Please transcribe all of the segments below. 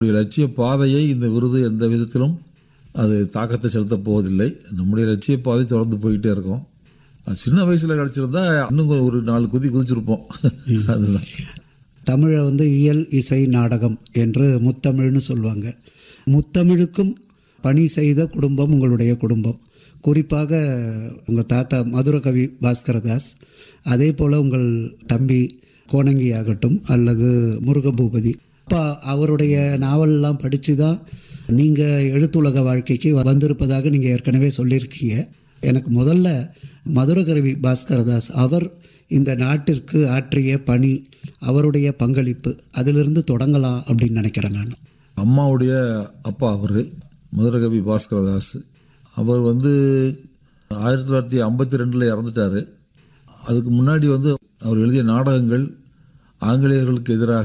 நம்முடைய லட்சிய பாதையை இந்த விருது எந்த விதத்திலும் அது தாக்கத்தை செலுத்தப் போவதில்லை நம்முடைய லட்சிய பாதை தொடர்ந்து போய்கிட்டே இருக்கும் அது சின்ன வயசில் கிடச்சிருந்தா இன்னும் ஒரு நாலு குதி குதிச்சிருப்போம் அதுதான் தமிழை வந்து இயல் இசை நாடகம் என்று முத்தமிழ்னு சொல்லுவாங்க முத்தமிழுக்கும் பணி செய்த குடும்பம் உங்களுடைய குடும்பம் குறிப்பாக உங்கள் தாத்தா மதுரகவி பாஸ்கரதாஸ் அதே போல் உங்கள் தம்பி கோணங்கி ஆகட்டும் அல்லது முருகபூபதி அப்பா அவருடைய நாவல்லாம் படித்து தான் நீங்கள் எழுத்துலக வாழ்க்கைக்கு வந்திருப்பதாக நீங்கள் ஏற்கனவே சொல்லியிருக்கீங்க எனக்கு முதல்ல மதுரகரவி பாஸ்கரதாஸ் அவர் இந்த நாட்டிற்கு ஆற்றிய பணி அவருடைய பங்களிப்பு அதிலிருந்து தொடங்கலாம் அப்படின்னு நினைக்கிறேன் நான் அம்மாவுடைய அப்பா அவர் மதுரகவி பாஸ்கரதாஸ் அவர் வந்து ஆயிரத்தி தொள்ளாயிரத்தி ஐம்பத்தி ரெண்டில் இறந்துட்டார் அதுக்கு முன்னாடி வந்து அவர் எழுதிய நாடகங்கள் ஆங்கிலேயர்களுக்கு எதிராக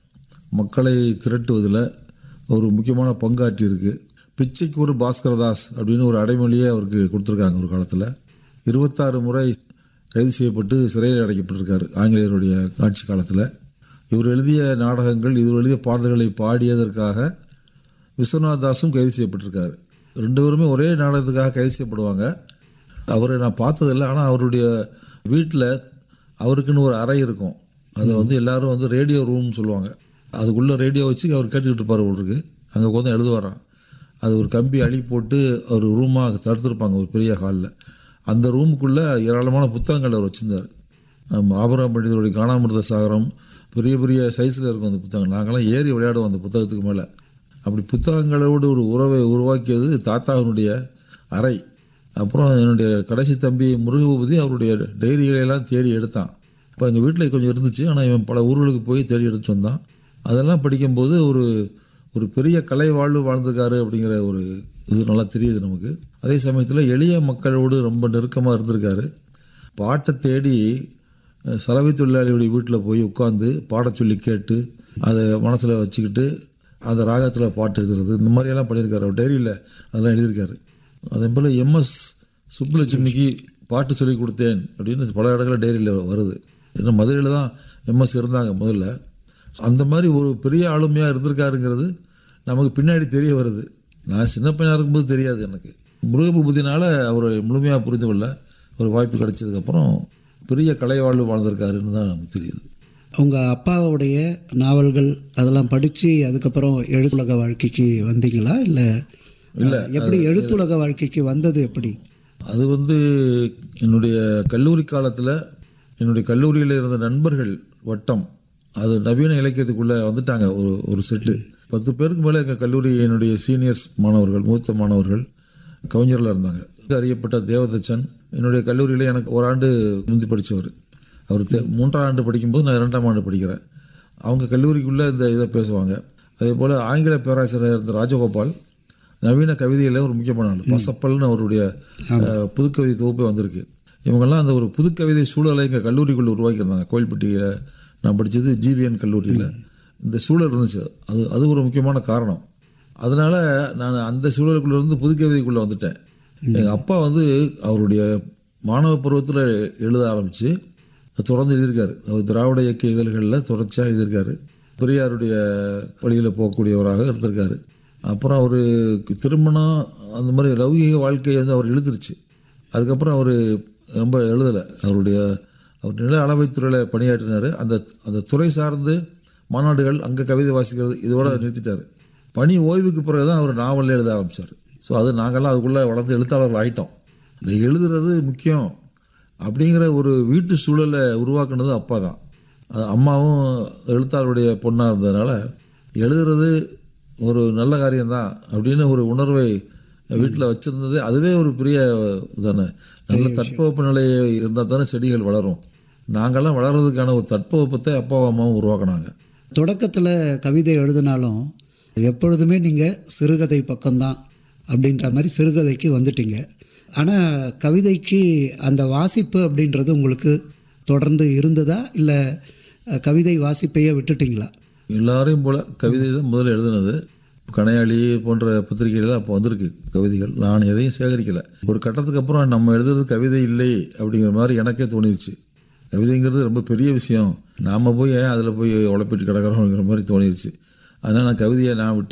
மக்களை திரட்டுவதில் ஒரு முக்கியமான பங்காற்றியிருக்கு பிச்சைக்கு ஒரு பாஸ்கரதாஸ் அப்படின்னு ஒரு அடைமொழியே அவருக்கு கொடுத்துருக்காங்க ஒரு காலத்தில் இருபத்தாறு முறை கைது செய்யப்பட்டு சிறையில் அடைக்கப்பட்டிருக்கார் ஆங்கிலேயருடைய ஆட்சி காலத்தில் இவர் எழுதிய நாடகங்கள் இவர் எழுதிய பாடல்களை பாடியதற்காக விஸ்வநாத் தாஸும் கைது செய்யப்பட்டிருக்காரு ரெண்டு பேருமே ஒரே நாடகத்துக்காக கைது செய்யப்படுவாங்க அவரை நான் பார்த்ததில்லை ஆனால் அவருடைய வீட்டில் அவருக்குன்னு ஒரு அறை இருக்கும் அதை வந்து எல்லாரும் வந்து ரேடியோ ரூம்னு சொல்லுவாங்க அதுக்குள்ளே ரேடியோ வச்சு அவர் கேட்டுக்கிட்டு இருப்பார் அவருக்கு அங்கே உட்காந்து எழுதுவாராம் அது ஒரு கம்பி அழி போட்டு ஒரு ரூமாக தடுத்துருப்பாங்க ஒரு பெரிய ஹாலில் அந்த ரூமுக்குள்ளே ஏராளமான புத்தகங்கள் அவர் வச்சுருந்தார் ஆபரம் பண்டிதருடைய காணாமிருத சாகரம் பெரிய பெரிய சைஸில் இருக்கும் அந்த புத்தகம் நாங்களாம் ஏறி விளையாடுவோம் அந்த புத்தகத்துக்கு மேலே அப்படி புத்தகங்களோடு ஒரு உறவை உருவாக்கியது தாத்தாவினுடைய அறை அப்புறம் என்னுடைய கடைசி தம்பி முருகபூபதி அவருடைய டைரிகளையெல்லாம் தேடி எடுத்தான் இப்போ எங்கள் வீட்டில் கொஞ்சம் இருந்துச்சு ஆனால் இவன் பல ஊர்களுக்கு போய் தேடி எடுத்துட்டு வந்தான் அதெல்லாம் படிக்கும்போது ஒரு ஒரு பெரிய கலை வாழ்வு வாழ்ந்திருக்காரு அப்படிங்கிற ஒரு இது நல்லா தெரியுது நமக்கு அதே சமயத்தில் எளிய மக்களோடு ரொம்ப நெருக்கமாக இருந்திருக்காரு பாட்டை தேடி அஹ், சலவை தொழிலாளியுடைய வீட்டில் போய் உட்காந்து பாடச் சொல்லி கேட்டு அதை மனசில் வச்சுக்கிட்டு அந்த ராகத்தில் பாட்டு எழுதுறது இந்த மாதிரியெல்லாம் பண்ணியிருக்காரு அவர் டைரியில் அதெல்லாம் எழுதியிருக்காரு அதே போல் எம்எஸ் சுப்புலட்சுமிக்கு பாட்டு சொல்லி கொடுத்தேன் அப்படின்னு பல இடங்களில் டைரியில் வருது இன்னும் மதுரையில் தான் எம்எஸ் இருந்தாங்க முதல்ல அந்த மாதிரி ஒரு பெரிய ஆளுமையாக இருந்திருக்காருங்கிறது நமக்கு பின்னாடி தெரிய வருது நான் சின்ன பையனாக இருக்கும்போது தெரியாது எனக்கு முருகபூபதினால் அவரை முழுமையாக புரிந்து கொள்ள ஒரு வாய்ப்பு கிடைச்சதுக்கப்புறம் பெரிய கலை வாழ்வு வாழ்ந்திருக்காருன்னு தான் நமக்கு தெரியுது உங்கள் அப்பாவுடைய நாவல்கள் அதெல்லாம் படித்து அதுக்கப்புறம் எழுத்துலக வாழ்க்கைக்கு வந்தீங்களா இல்லை இல்லை எப்படி எழுத்துலக வாழ்க்கைக்கு வந்தது எப்படி அது வந்து என்னுடைய கல்லூரி காலத்தில் என்னுடைய கல்லூரியில் இருந்த நண்பர்கள் வட்டம் அது நவீன இலக்கியத்துக்குள்ளே வந்துட்டாங்க ஒரு ஒரு செட்டு பத்து பேருக்கு மேலே எங்கள் கல்லூரி என்னுடைய சீனியர்ஸ் மாணவர்கள் மூத்த மாணவர்கள் கவிஞரில் இருந்தாங்க அறியப்பட்ட தேவதச்சன் என்னுடைய கல்லூரியில் எனக்கு ஒரு ஆண்டு முந்தி படித்தவர் அவர் தே மூன்றாம் ஆண்டு படிக்கும்போது நான் இரண்டாம் ஆண்டு படிக்கிறேன் அவங்க கல்லூரிக்குள்ளே இந்த இதை பேசுவாங்க அதே போல் ஆங்கில பேராசிரியர் இருந்த ராஜகோபால் நவீன கவிதையில் ஒரு முக்கியமான ஆள் பசப்பல்னு அவருடைய அஹ், புதுக்கவிதை தொகுப்பே வந்திருக்கு இவங்கெல்லாம் அந்த ஒரு புதுக்கவிதை சூழலை எங்கள் கல்லூரிக்குள்ளே உருவாக்கியிருந்தாங்க கோயில்பட்டியில் நான் படித்தது ஜிவிஎன் கல்லூரியில் இந்த சூழல் இருந்துச்சு அது அது ஒரு முக்கியமான காரணம் அதனால் நான் அந்த சூழலுக்குள்ளே இருந்து புதுக்கவிதைக்குள்ளே வந்துட்டேன் எங்கள் அப்பா வந்து அவருடைய மாணவ பருவத்தில் எழுத ஆரம்பித்து தொடர்ந்து எழுதியிருக்காரு அவர் திராவிட இயக்க இதழ்களில் தொடர்ச்சியாக எழுதியிருக்காரு பெரியாருடைய வழியில் போகக்கூடியவராக இருந்திருக்காரு அப்புறம் அவர் திருமணம் அந்த மாதிரி லௌகீக வாழ்க்கையை வந்து அவர் எழுதிருச்சு அதுக்கப்புறம் அவர் ரொம்ப எழுதலை அவருடைய அவர் நில அளவைத்துறையில் பணியாற்றினார் அந்த அந்த துறை சார்ந்து மாநாடுகள் அங்கே கவிதை வாசிக்கிறது இதோட நிறுத்திட்டார் பணி ஓய்வுக்கு பிறகு தான் அவர் நாவல் எழுத ஆரம்பித்தார் ஸோ அது நாங்கள்லாம் அதுக்குள்ளே வளர்ந்து எழுத்தாளர்கள் ஆயிட்டோம் இந்த எழுதுறது முக்கியம் அப்படிங்கிற ஒரு வீட்டு சூழலை உருவாக்குனது அப்பா தான் அது அம்மாவும் எழுத்தாளருடைய பொண்ணாக இருந்ததுனால எழுதுறது ஒரு நல்ல காரியம்தான் அப்படின்னு ஒரு உணர்வை வீட்டில் வச்சுருந்தது அதுவே ஒரு பெரிய தானே நல்ல தட்பவெப்ப நிலை இருந்தால் தானே செடிகள் வளரும் நாங்கள்லாம் வளர்கிறதுக்கான ஒரு தட்பவெப்பத்தை அப்பாவும் அம்மாவும் உருவாக்குனாங்க தொடக்கத்தில் கவிதை எழுதினாலும் எப்பொழுதுமே நீங்கள் சிறுகதை பக்கம்தான் அப்படின்ற மாதிரி சிறுகதைக்கு வந்துட்டீங்க ஆனால் கவிதைக்கு அந்த வாசிப்பு அப்படின்றது உங்களுக்கு தொடர்ந்து இருந்ததா இல்லை கவிதை வாசிப்பையே விட்டுட்டீங்களா எல்லாரையும் போல் கவிதை தான் முதல்ல எழுதுனது கனையாளி போன்ற பத்திரிகைகள் அப்போ வந்திருக்கு கவிதைகள் நான் எதையும் சேகரிக்கலை ஒரு கட்டத்துக்கு அப்புறம் நம்ம எழுதுறது கவிதை இல்லை அப்படிங்கிற மாதிரி எனக்கே தோணிருச்சு கவிதைங்கிறது ரொம்ப பெரிய விஷயம் நாம் போய் ஏன் அதில் போய் உழப்பிட்டு கிடக்கிறோங்கிற மாதிரி தோணிருச்சு அதனால் நான் கவிதையை நான் விட்ட